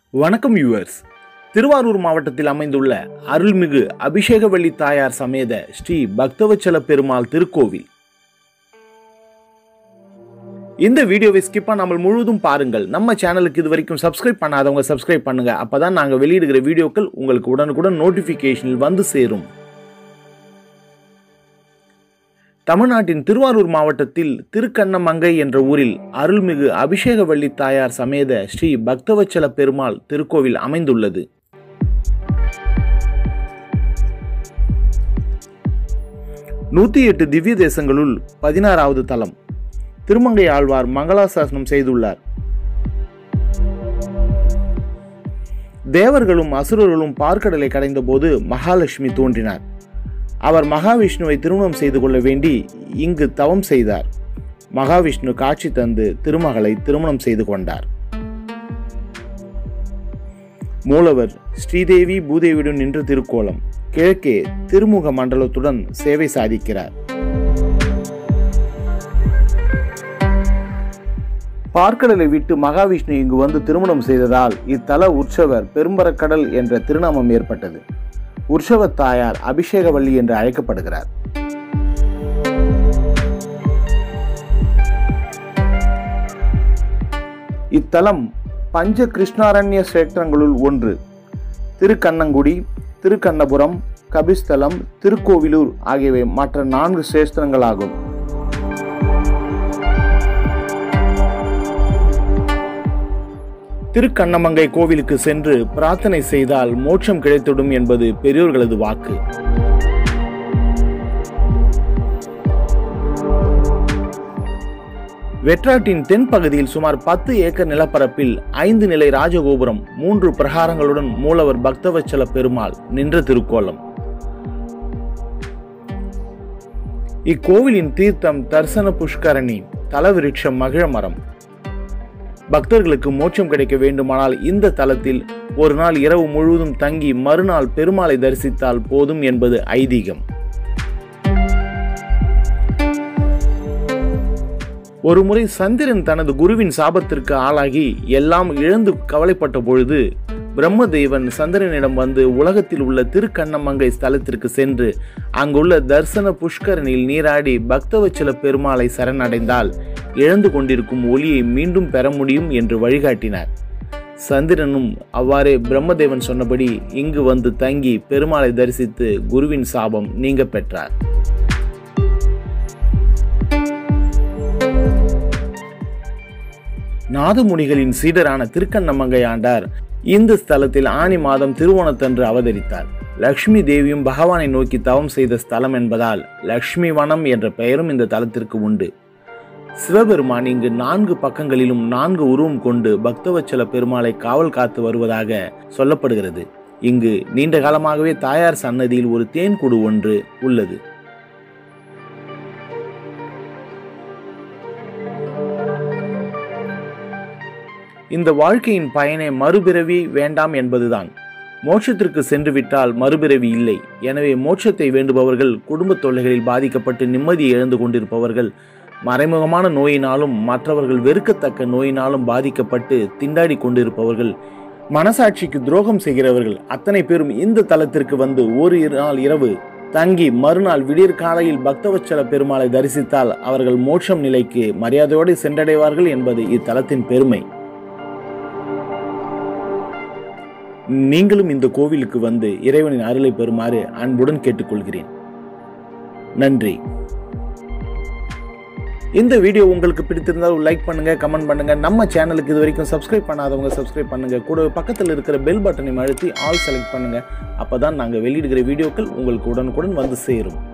வணக்கம் யூவர்ஸ் திருவாரூர் மாவட்டத்தில் அமைந்துள்ள அருள்மிகு அபிஷேகவள்ளி தாயார் சமேத ஸ்ரீ பக்தவச்சல பெருமாள் திருக்கோவில் இந்த வீடியோவை ஸ்கிப் பண்ணாமல் முழுவதும் பாருங்கள் நம்ம சேனலுக்கு இது வரைக்கும் சப்ஸ்கிரைப் பண்ணாதவங்க சப்ஸ்கிரைப் பண்ணுங்க அப்பதான் நாங்க வெளியிடுகிற வீடியோக்கள் உங்களுக்கு உடனுக்குடன் நோட்டிபிகேஷனில் வந்து சேரும் தமிழ்நாட்டின் திருவாரூர் மாவட்டத்தில் திருக்கண்ணமங்கை என்ற ஊரில் அருள்மிகு அபிஷேகவள்ளி தாயார் சமேத ஸ்ரீ பக்தவச்சல பெருமாள் திருக்கோவில் அமைந்துள்ளது நூற்றி எட்டு திவ்ய தேசங்களுள் பதினாறாவது தலம் திருமங்கை ஆழ்வார் மங்களாசாசனம் செய்துள்ளார் தேவர்களும் அசுரர்களும் பார்க்கடலை கடைந்தபோது மகாலட்சுமி தோன்றினார் அவர் மகாவிஷ்ணுவை திருமணம் செய்து கொள்ள வேண்டி இங்கு தவம் செய்தார் மகாவிஷ்ணு காட்சி தந்து திருமகளை திருமணம் செய்து கொண்டார் மூலவர் ஸ்ரீதேவி பூதேவியுடன் நின்ற திருக்கோலம் கிழக்கே திருமுக மண்டலத்துடன் சேவை சாதிக்கிறார் பார்க்கடலை விட்டு மகாவிஷ்ணு இங்கு வந்து திருமணம் செய்ததால் இத்தல உற்சவர் பெரும்பரக்கடல் என்ற திருநாமம் ஏற்பட்டது உற்சவ தாயார் அபிஷேகவள்ளி என்று அழைக்கப்படுகிறார் இத்தலம் பஞ்ச கிருஷ்ணாரண்ய சேத்திரங்களுள் ஒன்று திருக்கண்ணங்குடி திருக்கண்ணபுரம் கபிஸ்தலம் திருக்கோவிலூர் ஆகியவை மற்ற நான்கு சேஸ்திரங்களாகும் திருக்கண்ணமங்கை கோவிலுக்கு சென்று பிரார்த்தனை செய்தால் மோட்சம் கிடைத்துடும் என்பது பெரியோர்களது வாக்கு வெற்றாட்டின் தென்பகுதியில் சுமார் பத்து ஏக்கர் நிலப்பரப்பில் ஐந்து நிலை ராஜகோபுரம் மூன்று பிரகாரங்களுடன் மூலவர் பக்தவச்சல பெருமாள் நின்ற திருக்கோலம் இக்கோவிலின் தீர்த்தம் தர்சன புஷ்கரணி தலவிருட்சம் மகிழ மரம் பக்தர்களுக்கு மோட்சம் கிடைக்க வேண்டுமானால் இந்த தலத்தில் ஒரு நாள் இரவு முழுவதும் தங்கி மறுநாள் பெருமாளை தரிசித்தால் போதும் என்பது ஐதீகம் ஒருமுறை சந்திரன் தனது குருவின் சாபத்திற்கு ஆளாகி எல்லாம் இழந்து கவலைப்பட்ட பொழுது பிரம்மதேவன் சந்திரனிடம் வந்து உலகத்தில் உள்ள திருக்கண்ணமங்கை ஸ்தலத்திற்கு சென்று அங்குள்ள தர்சன புஷ்கரனில் நீராடி பக்தவச்சல பெருமாளை சரணடைந்தால் இழந்து கொண்டிருக்கும் ஒளியை மீண்டும் பெற முடியும் என்று வழிகாட்டினார் சந்திரனும் அவ்வாறே பிரம்மதேவன் சொன்னபடி இங்கு வந்து தங்கி பெருமாளை தரிசித்து குருவின் சாபம் நீங்க பெற்றார் நாதமுனிகளின் சீடரான திருக்கண்ணமங்கை ஆண்டார் இந்த ஸ்தலத்தில் ஆனி மாதம் திருவோணத்தன்று அவதரித்தார் லக்ஷ்மி தேவியும் பகவானை நோக்கி தவம் செய்த ஸ்தலம் என்பதால் லக்ஷ்மி வனம் என்ற பெயரும் இந்த தலத்திற்கு உண்டு சிவபெருமான் இங்கு நான்கு பக்கங்களிலும் நான்கு உருவம் கொண்டு பக்தவச்சல பெருமாளை காவல் காத்து வருவதாக சொல்லப்படுகிறது இங்கு நீண்ட காலமாகவே தாயார் சன்னதியில் ஒரு தேன்குடு ஒன்று உள்ளது இந்த வாழ்க்கையின் பயனே மறுபிறவி வேண்டாம் என்பதுதான் மோட்சத்திற்கு சென்று விட்டால் மறுபிறவி இல்லை எனவே மோட்சத்தை வேண்டுபவர்கள் குடும்ப தொல்லைகளில் பாதிக்கப்பட்டு நிம்மதியை இழந்து கொண்டிருப்பவர்கள் மறைமுகமான நோயினாலும் மற்றவர்கள் வெறுக்கத்தக்க நோயினாலும் பாதிக்கப்பட்டு திண்டாடி கொண்டிருப்பவர்கள் மனசாட்சிக்கு துரோகம் செய்கிறவர்கள் அத்தனை பேரும் இந்த தலத்திற்கு வந்து ஒரு நாள் இரவு தங்கி மறுநாள் விடியற் காலையில் பக்தவச்சல பெருமாளை தரிசித்தால் அவர்கள் மோட்சம் நிலைக்கு மரியாதையோடு சென்றடைவார்கள் என்பது இத்தலத்தின் பெருமை நீங்களும் இந்த கோவிலுக்கு வந்து இறைவனின் அருளை பெறுமாறு அன்புடன் கேட்டுக்கொள்கிறேன் நன்றி இந்த வீடியோ உங்களுக்கு பிடித்திருந்தால் லைக் பண்ணுங்க கமெண்ட் பண்ணுங்க நம்ம சேனலுக்கு இது வரைக்கும் சப்ஸ்கிரைப் பண்ணாதவங்க சப்ஸ்கிரைப் பண்ணுங்க கூட பக்கத்தில் இருக்கிற பெல் பட்டனை அழுத்தி ஆல் செலக்ட் பண்ணுங்க அப்பதான் நாங்கள் வெளியிடுகிற வீடியோக்கள் உங்களுக்கு உடனுக்குடன் வந்து சேரும்